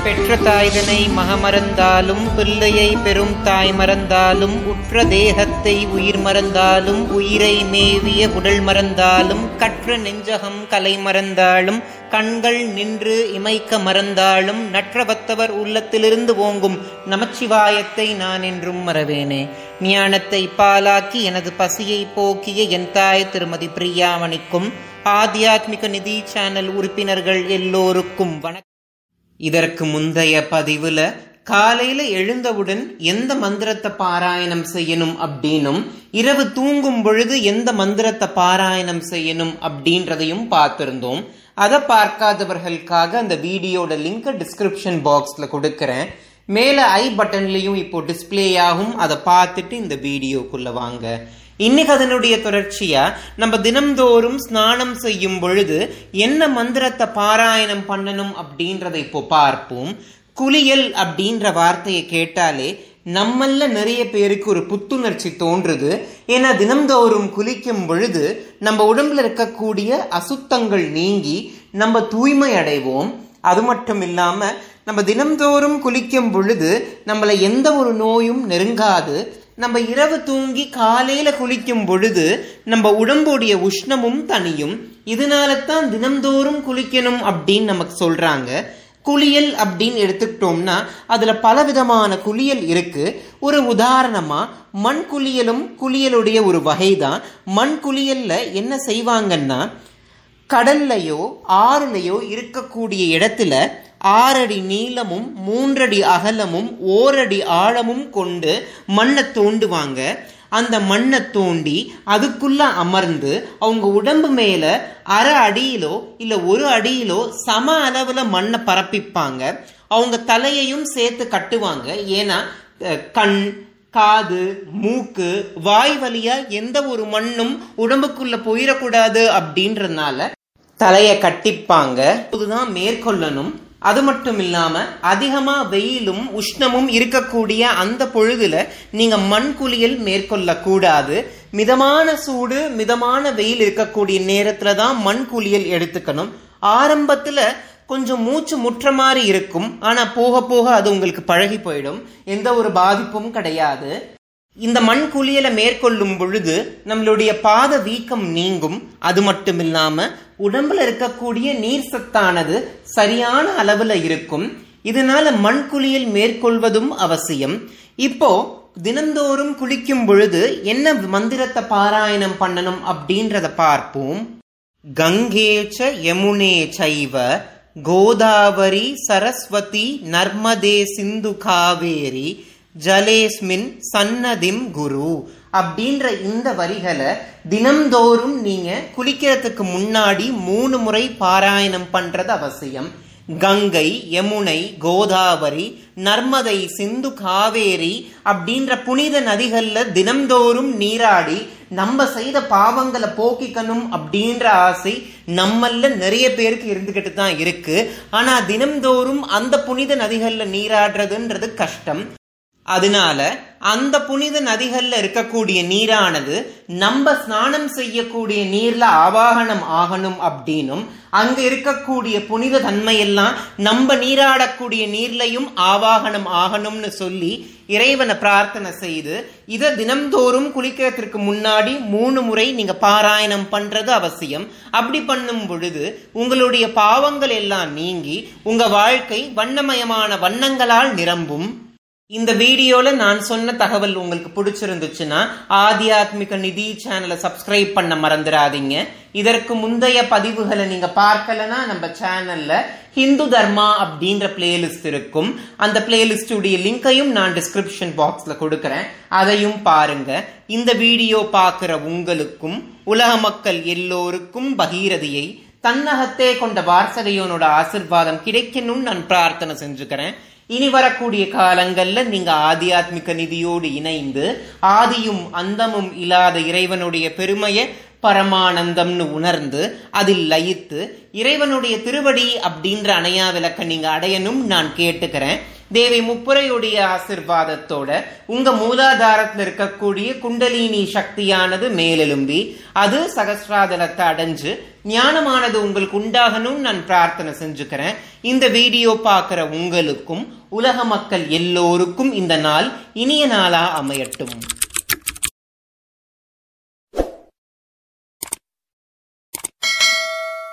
பெற்ற தாய்தனை மகமறந்தாலும் பிள்ளையை பெரும் தாய் மறந்தாலும் உற்ற தேகத்தை உயிர் மறந்தாலும் உயிரை மேவிய உடல் மறந்தாலும் கற்ற நெஞ்சகம் கலை மறந்தாலும் கண்கள் நின்று இமைக்க மறந்தாலும் நற்றவத்தவர் உள்ளத்திலிருந்து ஓங்கும் நமச்சிவாயத்தை நான் என்றும் மறவேனே ஞானத்தை பாலாக்கி எனது பசியை போக்கிய என் தாய் திருமதி பிரியாமணிக்கும் ஆத்தியாத்மிக நிதி சேனல் உறுப்பினர்கள் எல்லோருக்கும் வணக்கம் இதற்கு முந்தைய பதிவுல காலையில எழுந்தவுடன் எந்த மந்திரத்தை பாராயணம் செய்யணும் அப்படின்னும் இரவு தூங்கும் பொழுது எந்த மந்திரத்தை பாராயணம் செய்யணும் அப்படின்றதையும் பார்த்திருந்தோம் அதை பார்க்காதவர்களுக்காக அந்த வீடியோட லிங்க் டிஸ்கிரிப்ஷன் பாக்ஸ்ல கொடுக்கறேன் மேல ஐ பட்டன்லயும் இப்போ டிஸ்பிளே ஆகும் அதை பார்த்துட்டு இந்த வீடியோக்குள்ள வாங்க இன்னைக்கு அதனுடைய தொடர்ச்சியா நம்ம தினம்தோறும் ஸ்நானம் செய்யும் பொழுது என்ன மந்திரத்தை பாராயணம் பண்ணணும் அப்படின்றத இப்போ பார்ப்போம் குளியல் அப்படின்ற வார்த்தையை கேட்டாலே நம்மள நிறைய பேருக்கு ஒரு புத்துணர்ச்சி தோன்றுது ஏன்னா தினம்தோறும் குளிக்கும் பொழுது நம்ம உடம்புல இருக்கக்கூடிய அசுத்தங்கள் நீங்கி நம்ம தூய்மை அடைவோம் அது மட்டும் இல்லாம நம்ம தினம்தோறும் குளிக்கும் பொழுது நம்மளை எந்த ஒரு நோயும் நெருங்காது நம்ம இரவு தூங்கி காலையில குளிக்கும் பொழுது நம்ம உடம்புடைய உஷ்ணமும் தனியும் இதனால தான் தினம்தோறும் குளிக்கணும் அப்படின்னு நமக்கு சொல்றாங்க குளியல் அப்படின்னு எடுத்துக்கிட்டோம்னா அதுல பலவிதமான குளியல் இருக்கு ஒரு உதாரணமா மண் குளியலும் குளியலுடைய ஒரு வகைதான் மண் குளியல்ல என்ன செய்வாங்கன்னா கடல்லையோ ஆறுலையோ இருக்கக்கூடிய இடத்துல ஆறடி நீளமும் மூன்றடி அகலமும் ஓரடி ஆழமும் கொண்டு மண்ணை தோண்டுவாங்க அந்த மண்ணை தோண்டி அதுக்குள்ள அமர்ந்து அவங்க உடம்பு மேல அரை அடியிலோ இல்ல ஒரு அடியிலோ சம அளவுல மண்ணை பரப்பிப்பாங்க அவங்க தலையையும் சேர்த்து கட்டுவாங்க ஏன்னா கண் காது மூக்கு வாய் வழியா எந்த ஒரு மண்ணும் உடம்புக்குள்ள போயிடக்கூடாது அப்படின்றதுனால தலைய கட்டிப்பாங்க இதுதான் மேற்கொள்ளணும் அது மட்டும் இல்லாம அதிகமா வெயிலும் உஷ்ணமும் இருக்கக்கூடிய அந்த பொழுதுல நீங்க மண் குளியல் மேற்கொள்ள கூடாது மிதமான சூடு மிதமான வெயில் இருக்கக்கூடிய நேரத்துல தான் மண் குளியல் எடுத்துக்கணும் ஆரம்பத்துல கொஞ்சம் மூச்சு முற்ற மாதிரி இருக்கும் ஆனா போக போக அது உங்களுக்கு பழகி போயிடும் எந்த ஒரு பாதிப்பும் கிடையாது இந்த மண் குளியலை மேற்கொள்ளும் பொழுது நம்மளுடைய பாத வீக்கம் நீங்கும் அது மட்டும் இல்லாம உடம்புல இருக்கக்கூடிய நீர் சத்தானது சரியான அளவுல இருக்கும் இதனால மண் குளியல் மேற்கொள்வதும் அவசியம் இப்போ தினந்தோறும் குளிக்கும் பொழுது என்ன மந்திரத்தை பாராயணம் பண்ணணும் அப்படின்றத பார்ப்போம் கங்கேச்ச யமுனே சைவ கோதாவரி சரஸ்வதி நர்மதே சிந்து காவேரி ஜலேஸ்மின் சன்னதிம் குரு அப்படின்ற இந்த வரிகளை தினம்தோறும் நீங்க குளிக்கிறதுக்கு முன்னாடி மூணு முறை பாராயணம் பண்றது அவசியம் கங்கை யமுனை கோதாவரி நர்மதை சிந்து காவேரி அப்படின்ற புனித நதிகள்ல தினம்தோறும் நீராடி நம்ம செய்த பாவங்களை போக்கிக்கணும் அப்படின்ற ஆசை நம்மள நிறைய பேருக்கு இருந்துகிட்டு தான் இருக்கு ஆனா தினம்தோறும் அந்த புனித நதிகள்ல நீராடுறதுன்றது கஷ்டம் அதனால அந்த புனித நதிகள்ல இருக்கக்கூடிய நீரானது நம்ம ஸ்நானம் செய்யக்கூடிய நீர்ல ஆவாகனம் ஆகணும் அப்படின்னும் அங்க இருக்கக்கூடிய புனித தன்மையெல்லாம் நம்ம நீராடக்கூடிய நீர்லையும் ஆவாகனம் ஆகணும்னு சொல்லி இறைவனை பிரார்த்தனை செய்து இதை தினம்தோறும் குளிக்கிறதுக்கு முன்னாடி மூணு முறை நீங்க பாராயணம் பண்றது அவசியம் அப்படி பண்ணும் பொழுது உங்களுடைய பாவங்கள் எல்லாம் நீங்கி உங்க வாழ்க்கை வண்ணமயமான வண்ணங்களால் நிரம்பும் இந்த வீடியோல நான் சொன்ன தகவல் உங்களுக்கு பிடிச்சிருந்துச்சுன்னா ஆத்தியாத்மிக நிதி சேனலை சப்ஸ்கிரைப் பண்ண மறந்துடாதீங்க இதற்கு முந்தைய பதிவுகளை நீங்க பார்க்கலனா நம்ம சேனல்ல ஹிந்து தர்மா அப்படின்ற பிளேலிஸ்ட் இருக்கும் அந்த பிளேலிஸ்டுடைய லிங்கையும் நான் டிஸ்கிரிப்ஷன் பாக்ஸ்ல கொடுக்கறேன் அதையும் பாருங்க இந்த வீடியோ பார்க்கிற உங்களுக்கும் உலக மக்கள் எல்லோருக்கும் பகீரதியை தன்னகத்தே கொண்ட வாரசதையோனோட ஆசிர்வாதம் கிடைக்கணும்னு நான் பிரார்த்தனை செஞ்சுக்கிறேன் இனி வரக்கூடிய காலங்கள்ல நீங்க ஆத்தியாத்மிக நிதியோடு இணைந்து ஆதியும் அந்தமும் இல்லாத இறைவனுடைய பெருமையை பரமானந்தம்னு உணர்ந்து அதில் லயித்து இறைவனுடைய திருவடி அப்படின்ற அணையா விளக்க நீங்க அடையணும் நான் கேட்டுக்கிறேன் தேவி முப்புரையுடைய ஆசிர்வாதத்தோட உங்க மூலாதாரத்தில் இருக்கக்கூடிய குண்டலினி சக்தியானது மேலெலும்பி அது சகசிராதலத்தை அடைஞ்சு ஞானமானது உங்களுக்கு உண்டாகணும் நான் பிரார்த்தனை செஞ்சுக்கிறேன் இந்த வீடியோ பார்க்குற உங்களுக்கும் உலக மக்கள் எல்லோருக்கும் இந்த நாள் இனிய நாளா அமையட்டும்